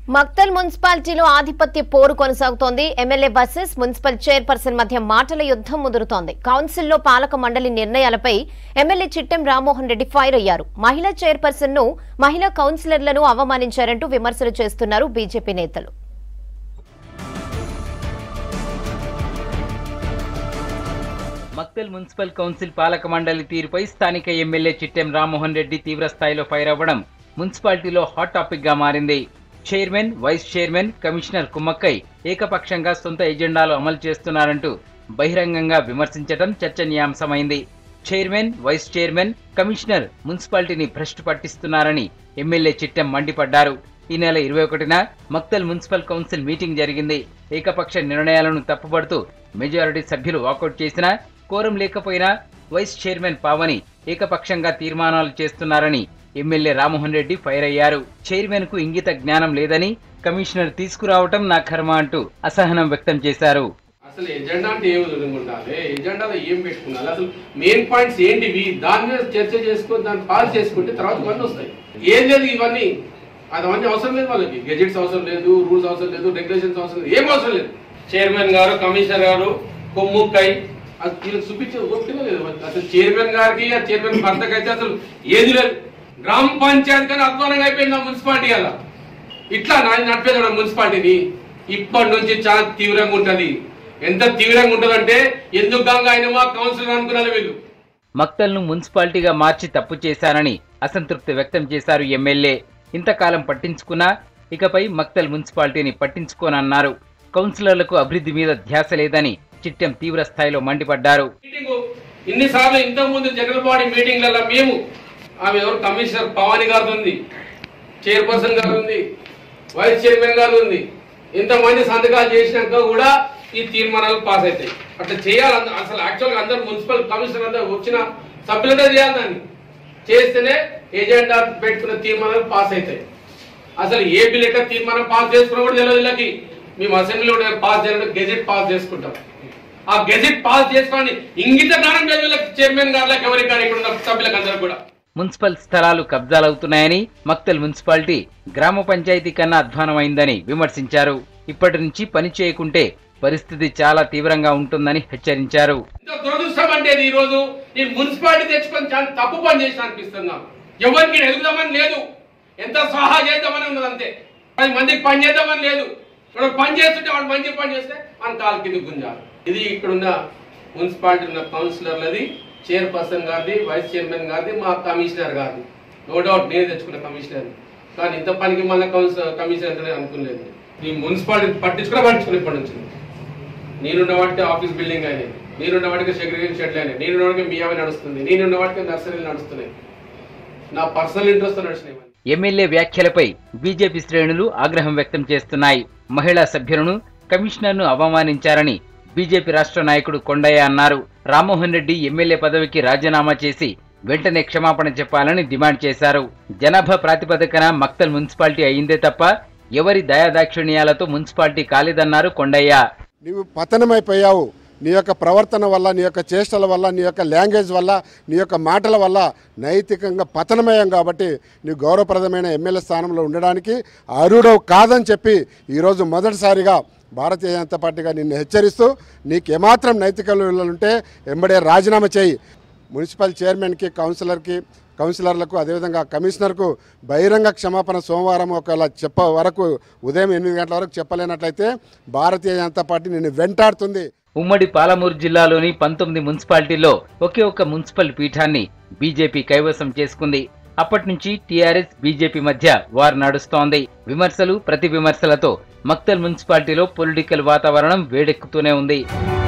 మక్తల్ మున్సిపాలిటీలో ఆధిపత్య పోరు కొనసాగుతోంది ఎమ్మెల్యే బస్సెస్ మున్సిపల్ చైర్పర్సన్ మధ్య మాటల యుద్ధం ముదురుతోంది కౌన్సిల్లో పాలక మండలి నిర్ణయాలపై ఎమ్మెల్యే చిట్టెం రామ్మోహన్ రెడ్డి ఫైర్ అయ్యారు మహిళా చైర్పర్సన్ ను మహిళా కౌన్సిలర్లను అవమానించారంటూ విమర్శలు చేస్తున్నారు బీజేపీ నేతలు మక్తల్ మున్సిపల్ కౌన్సిల్ పాలక మండలి తీరుపై స్థానిక ఎమ్మెల్యే చిట్టెం రామ్మోహన్ రెడ్డి తీవ్ర స్థాయిలో ఫైర్ అవ్వడం మున్సిపాలిటీలో హాట్ టాపిక్ గా మారింది చైర్మన్ వైస్ చైర్మన్ కమిషనర్ కుమ్మక్కై ఏకపక్షంగా సొంత ఎజెండాలు అమలు చేస్తున్నారంటూ బహిరంగంగా విమర్శించడం చర్చనీయాంశమైంది చైర్మన్ వైస్ చైర్మన్ కమిషనర్ మున్సిపాలిటీని భ్రష్టు పట్టిస్తున్నారని ఎమ్మెల్యే చిట్టెం మండిపడ్డారు ఈ నెల ఇరవై ఒకటిన మక్తల్ మున్సిపల్ కౌన్సిల్ మీటింగ్ జరిగింది ఏకపక్ష నిర్ణయాలను తప్పుపడుతూ మెజారిటీ సభ్యులు వాకౌట్ చేసినా కోరం లేకపోయినా వైస్ చైర్మన్ పావని ఏకపక్షంగా తీర్మానాలు చేస్తున్నారని ఎమ్మెల్యే రామ్మోహన్ రెడ్డి ఫైర్ అయ్యారు చైర్మన్ కు ఇంగిత జ్ఞానం లేదని కమిషనర్ తీసుకురావటం నా కర్మ అంటూ అసహనం వ్యక్తం చేశారు అసలు ఎజెండా అంటే ఏమి విధంగా ఉండాలి ఎజెండాలో ఏం పెట్టుకున్నారు అసలు మెయిన్ పాయింట్స్ ఏంటివి దాని మీద చర్చ చేసుకొని దాన్ని పాస్ చేసుకుంటే తర్వాత ఇవన్నీ వస్తాయి ఏం లేదు ఇవన్నీ అది అవన్నీ అవసరం లేదు వాళ్ళకి గెజెట్స్ అవసరం లేదు రూల్స్ అవసరం లేదు రెగ్యులేషన్స్ అవసరం లేదు ఏం అవసరం లేదు చైర్మన్ గారు కమిషనర్ గారు కొమ్ముక్కై అది వీళ్ళకి చూపించే ఓపిక లేదు అసలు చైర్మన్ గారికి ఆ చైర్మన్ భర్తకి అయితే అసలు ఏది లేదు గ్రామ పంచాయతీ కానీ అధ్వానంగా అయిపోయింది ఆ మున్సిపాలిటీ అలా ఇట్లా నాది నడిపేది మున్సిపాలిటీని ఇప్పటి నుంచి చాలా తీవ్రంగా ఉంటది ఎంత తీవ్రంగా ఉంటదంటే ఎందుకు గంగా అయిన మా కౌన్సిలర్ అనుకున్నారు వీళ్ళు మక్తల్ను మున్సిపాలిటీగా మార్చి తప్పు చేశారని అసంతృప్తి వ్యక్తం చేశారు ఎమ్మెల్యే ఇంతకాలం పట్టించుకున్నా ఇకపై మక్తల్ మున్సిపాలిటీని పట్టించుకోనన్నారు కౌన్సిలర్లకు అభివృద్ధి మీద ధ్యాస లేదని చిట్టెం తీవ్ర స్థాయిలో మండిపడ్డారు మీటింగ్ ఇన్నిసార్లు ఇంతకు ముందు జనరల్ బాడీ మీటింగ్లలో మేము ఆమె ఎవరు కమిషనర్ పవాని గారు ఉంది చైర్పర్సన్ గారు ఉంది వైస్ చైర్మన్ గారు ఉంది ఇంతమంది సంతకాలు చేసినాక కూడా ఈ తీర్మానాలు పాస్ అవుతాయి అట్లా చేయాలి అంద- అసలు యాక్చువల్గా అందరు మున్సిపల్ కమిషనర్ అందరు వచ్చిన సభ్యులతో చేయాలి దాన్ని చేస్తేనే ఎజెండా పెట్టుకున్న తీర్మానాలు పాస్ అవుతాయి అసలు ఏ బిల్ ఎట్లా తీర్మానం పాస్ చేసుకున్నా కూడా తెలియదు వీళ్ళకి మేము అసెంబ్లీలో పాస్ చేయడం గెజెట్ పాస్ చేసుకుంటాం ఆ గెజెట్ పాస్ చేసుకోండి ఇంగిత జ్ఞానం లేదు వీళ్ళకి చైర్మన్ గారులకు ఎవరికి కానీ ఇక్కడ ఉన్న సభ్యులకు అందరూ కూడా మున్సిపల్ స్థలాలు కబ్జాలవుతున్నాయని మక్తల్ మున్సిపాలిటీ గ్రామ పంచాయతీ కన్నా అధ్వానమైందని విమర్శించారు ఇప్పటి నుంచి పని చేయకుంటే పరిస్థితి చాలా తీవ్రంగా ఉంటుందని హెచ్చరించారు ఇంత దురదృష్టం అంటే ఇది ఈ రోజు ఈ మున్సిపాలిటీ తెచ్చుకొని చాలా తప్పు పని చేసిన అనిపిస్తుంది నాకు ఎవరికి ఎదుగుదామని లేదు ఎంత సహా చేద్దామని ఉన్నది అంతే పది మందికి పని చేద్దామని లేదు ఇక్కడ పని చేస్తుంటే వాడు మంచి పని చేస్తే మన కాలు కింద గుంజాలి ఇది ఇక్కడ ఉన్న మున్సిపాలిటీ ఉన్న కౌన్సిలర్లది చైర్పర్సన్ గారిది వైస్ చైర్మన్ గారిది మా కమిషనర్ గారిది నో డౌట్ నేను తెచ్చుకున్న కమిషనర్ కానీ ఇంత పనికి మళ్ళీ కౌన్సిలర్ కమిషనర్ అంటే అనుకోలేదు ఈ మున్సిపాలిటీ పట్టించుకునే పట్టించుకుని ఇప్పటి నుంచి నేనున్న వాటికి ఆఫీస్ బిల్డింగ్ అయినాయి నేనున్న వాటికి సెక్రటరీ షెడ్లు అయినాయి నేనున్న వాటికి మియావి నడుస్తుంది నేనున్న వాటికి నర్సరీలు నడుస్తున్నాయి నా పర్సనల్ ఇంట్రెస్ట్ నడిచినాయి ఇవన్నీ. ఎమ్మెల్యే వ్యాఖ్యలపై బీజేపీ శ్రేణులు ఆగ్రహం వ్యక్తం చేస్తున్నాయి మహిళా సభ్యులను కమిషనర్ను అవమానించారని బీజేపీ రాష్ట్ర నాయకుడు కొండయ్య అన్నారు రామ్మోహన్ రెడ్డి ఎమ్మెల్యే పదవికి రాజీనామా చేసి వెంటనే క్షమాపణ చెప్పాలని డిమాండ్ చేశారు జనాభా ప్రాతిపదికన మక్తల్ మున్సిపాలిటీ అయిందే తప్ప ఎవరి దయాదాక్షిణ్యాలతో మున్సిపాలిటీ కాలేదన్నారు కొండయ్య నీవు పతనమైపోయావు నీ యొక్క ప్రవర్తన వల్ల నీ యొక్క చేష్టల వల్ల నీ యొక్క లాంగ్వేజ్ వల్ల నీ యొక్క మాటల వల్ల నైతికంగా పతనమయ్యాం కాబట్టి నీ గౌరవప్రదమైన ఎమ్మెల్యే స్థానంలో ఉండడానికి అర్హుడవు కాదని చెప్పి ఈరోజు మొదటిసారిగా భారతీయ జనతా పార్టీగా నిన్ను హెచ్చరిస్తూ నీకు ఏమాత్రం నైతిక విలువలు ఉంటే ఎంబడే రాజీనామా చేయి మున్సిపల్ చైర్మన్కి కౌన్సిలర్కి కౌన్సిలర్లకు అదేవిధంగా కమిషనర్కు బహిరంగ క్షమాపణ సోమవారం ఒకవేళ చెప్ప వరకు ఉదయం ఎనిమిది గంటల వరకు చెప్పలేనట్లయితే భారతీయ జనతా పార్టీ నిన్ను వెంటాడుతుంది ఉమ్మడి పాలమూరు జిల్లాలోని పంతొమ్మిది మున్సిపాలిటీల్లో ఒకే ఒక్క మున్సిపల్ పీఠాన్ని బీజేపీ కైవసం చేసుకుంది అప్పటి నుంచి టీఆర్ఎస్ బీజేపీ మధ్య వార్ నడుస్తోంది విమర్శలు ప్రతి విమర్శలతో మక్తల్ మున్సిపాలిటీలో పొలిటికల్ వాతావరణం వేడెక్కుతూనే ఉంది